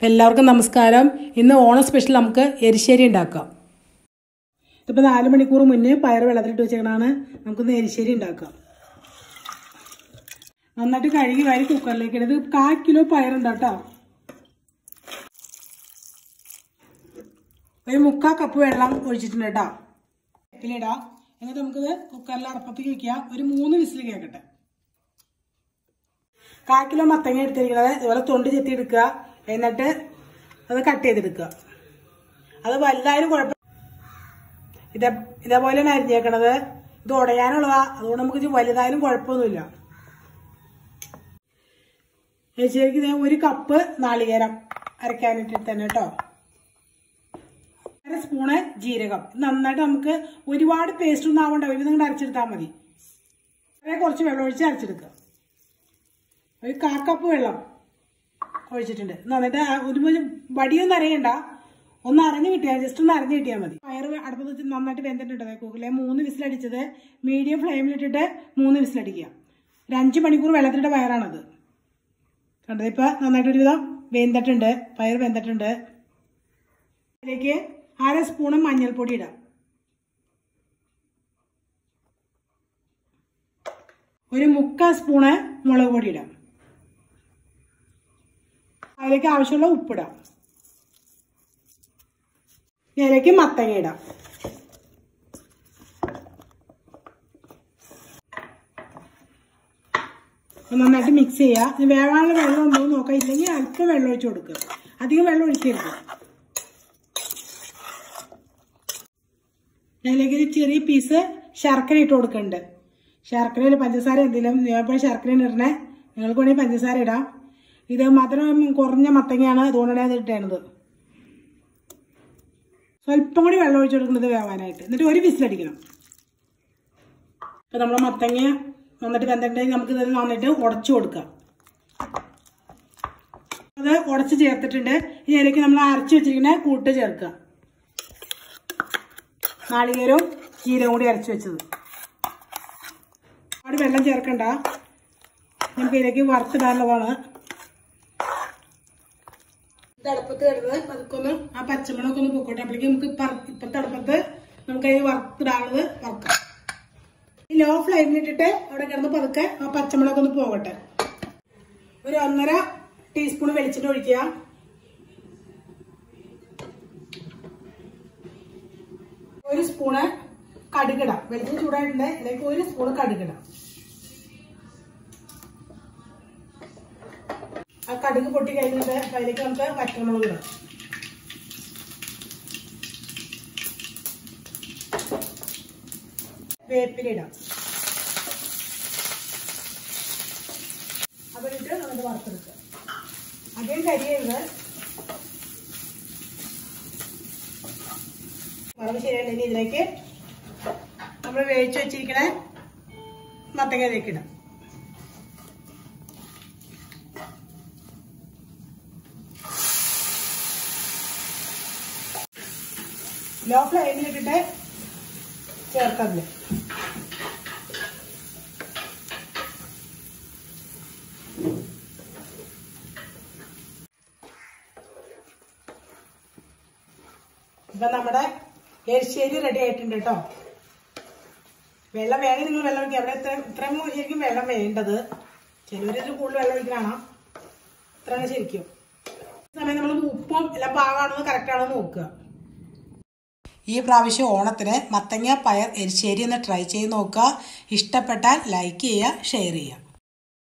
എല്ലാവർക്കും നമസ്കാരം ഇന്ന് ഓണം സ്പെഷ്യൽ നമുക്ക് എരിശ്ശേരി ഉണ്ടാക്കാം ഇതിപ്പോൾ നാല് മണിക്കൂർ മുന്നേ പയർ വെള്ളത്തിലിട്ട് വെച്ചേക്കണാണ് നമുക്കിന്ന് എരിശ്ശേരി ഉണ്ടാക്കാം നന്നായിട്ട് കഴുകി വാരി കുക്കറിലേക്ക് ഇടുന്നത് കാ കിലോ പയറുണ്ട് കേട്ടോ ഒരു മുക്കാൽ കപ്പ് വെള്ളം ഒഴിച്ചിട്ടുണ്ട് കേട്ടോ ഇടാം എന്നിട്ട് നമുക്കിത് കുക്കറിൽ അടപ്പത്തേക്ക് വെക്കാം ഒരു മൂന്ന് വിസിൽ കേൾക്കട്ടെ കാ കിലോ മത്തങ്ങ എടുത്തിരിക്കുന്നത് ഇതുപോലെ തൊണ്ട് ചെത്തി എടുക്കുക എന്നിട്ട് അത് കട്ട് ചെയ്തെടുക്കുക അത് വലുതായാലും കുഴപ്പം ഇതേ ഇതേപോലെയാണ് അരിഞ്ഞേക്കണത് ഇത് ഉടയാനുള്ളതാ അതുകൊണ്ട് നമുക്ക് ഇത് വലുതായാലും കുഴപ്പമൊന്നുമില്ല ശരിക്കും ഇതേ ഒരു കപ്പ് നാളികേരം അരയ്ക്കാനായിട്ട് തന്നെ കേട്ടോ അര സ്പൂണ് ജീരകം ഇത് നന്നായിട്ട് നമുക്ക് ഒരുപാട് പേസ്റ്റ് ഒന്നും ആവണ്ട ഇത് നിങ്ങൾ അരച്ചെടുത്താൽ മതി വളരെ കുറച്ച് വെള്ളം ഒഴിച്ച് അരച്ചെടുക്കുക ഒരു കാക്കപ്പ് വെള്ളം ഒഴിച്ചിട്ടുണ്ട് എന്നിട്ട് ആ ഒരു ഒരു വടിയൊന്നും അറിയണ്ട ഒന്ന് അരഞ്ഞു കിട്ടിയാൽ ജസ്റ്റ് ഒന്ന് അരഞ്ഞു കിട്ടിയാൽ മതി പയർ അടുപ്പത്ത് വെച്ച് നന്നായിട്ട് വെന്തിട്ടുണ്ട് കുക്കറിലെ മൂന്ന് വിസിലടിച്ചത് മീഡിയം ഫ്ലെയിമിലിട്ടിട്ട് മൂന്ന് വിസിലടിക്കുക ഒരു അഞ്ച് മണിക്കൂർ വെള്ളത്തിലിട്ട പയറാണത് കണ്ടത് ഇപ്പം നന്നായിട്ട് ഒരുവിധം വെന്തിട്ടുണ്ട് പയർ വെന്തിട്ടുണ്ട് അതിലേക്ക് അര സ്പൂണ് മഞ്ഞൾപ്പൊടി ഇടാം ഒരു മുക്കാൽ സ്പൂണ് മുളക് പൊടി ഇടാം അതിലേക്ക് ആവശ്യമുള്ള ഉപ്പിടാം ഇതിലേക്ക് മത്തങ്ങ ഇടാം നന്നായിട്ട് മിക്സ് ചെയ്യുക ഇനി വേവാനുള്ള വെള്ളം ഉണ്ടോ എന്ന് നോക്കാം ഇല്ലെങ്കിൽ അല്പം വെള്ളം ഒഴിച്ച് കൊടുക്കുക അധികം വെള്ളം ഒഴിക്കരുത് അതിലേക്ക് ഒരു ചെറിയ പീസ് ശർക്കര ഇട്ട് കൊടുക്കുന്നുണ്ട് ശർക്കരയിൽ പഞ്ചസാര എന്തെങ്കിലും ഞാൻ ശർക്കര ഇടണേ നിങ്ങൾക്ക് വേണമെങ്കിൽ പഞ്ചസാര ഇടാം ഇത് മധുരം കുറഞ്ഞ മത്തങ്ങയാണ് അതുകൊണ്ടാണ് അത് ഇട്ടേണത് സ്വല്പം കൂടി വെള്ളം ഒഴിച്ചു കൊടുക്കുന്നത് വേവാനായിട്ട് എന്നിട്ട് ഒരു വിസിലടിക്കണം ഇപ്പം നമ്മൾ മത്തങ്ങ നന്നിട്ട് വെന്തിട്ടുണ്ടെങ്കിൽ നമുക്ക് ഇത് നന്നിട്ട് ഉടച്ചു കൊടുക്കാം അത് ഉടച്ച് ചേർത്തിട്ടുണ്ട് ഇനി അതിലേക്ക് നമ്മൾ അരച്ച് വെച്ചിരിക്കുന്ന കൂട്ട് ചേർക്കുക നാളികേരവും ജീരവും കൂടി അരച്ച് വെച്ചത് ഒരുപാട് വെള്ളം ചേർക്കണ്ട നമുക്ക് ഇതിലേക്ക് വറുത്തിടാനുള്ളതാണ് ഇത് അടുപ്പത്ത് കിടന്നത് പതുക്കൊന്ന് ആ പച്ചമുളകൊക്കെ ഒന്ന് പൊക്കോട്ടെ അപ്പോഴേക്കും നമുക്ക് ഇപ്പത്തെ അടുപ്പത്ത് നമുക്ക് അതിന് വറുത്തിടാനുള്ളത് വറുക്കാം ഈ ലോ ഫ്ലെയിമിലിട്ടിട്ട് അവിടെ കിടന്ന് പതുക്കെ ആ പച്ചമുളകൊക്കെ ഒന്ന് പോകട്ടെ ഒരു ഒന്നര ടീസ്പൂൺ വെളിച്ചെണ്ണ ഒഴിക്കുക ഒരു സ്പൂണ് കടുകിടാം വെളിച്ചെണ്ണ ചൂടായിട്ടുണ്ട് ഇതിലേക്ക് ഒരു സ്പൂണ് കടുകിടാം ആ കടുക് പൊട്ടി കഴിഞ്ഞിട്ട് അതിലേക്ക് നമുക്ക് പച്ചമുളക് ഇടാം വേപ്പില ഇടാം അതിലിട്ട് നമുക്ക് വറുത്തെടുക്കുക അധികം കരിയരുത് വറവ് ശരിയല്ലെങ്കിൽ ഇതിലേക്ക് നമ്മൾ വേവിച്ച് വെച്ചിരിക്കണ മത്തങ്ങയിലേക്ക് ഇടാം ലോ ഫ്ലെയിമിലിട്ടിട്ട് ചേർക്കതില് ഇപ്പൊ നമ്മുടെ എരിശ്ശേരി റെഡി ആയിട്ടുണ്ട് കേട്ടോ വെള്ളം വേഗം നിങ്ങൾ വെള്ളം ഒഴിക്കുക അവിടെ ഇത്ര ഇത്രയും ശരിക്കും വെള്ളം വേണ്ടത് ചിലവരിൽ കൂടുതൽ വെള്ളം ഒഴിക്കണാണ് ഇത്രയാണ് ശരിക്കും സമയം നമ്മൾ ഉപ്പും എല്ലാം പാകമാണോ കറക്റ്റ് ആണോ നോക്കുക ഈ പ്രാവശ്യം ഓണത്തിന് മത്തങ്ങ പയർ എരിശ്ശേരി ഒന്ന് ട്രൈ ചെയ്ത് നോക്കുക ഇഷ്ടപ്പെട്ടാൽ ലൈക്ക് ചെയ്യുക ഷെയർ ചെയ്യുക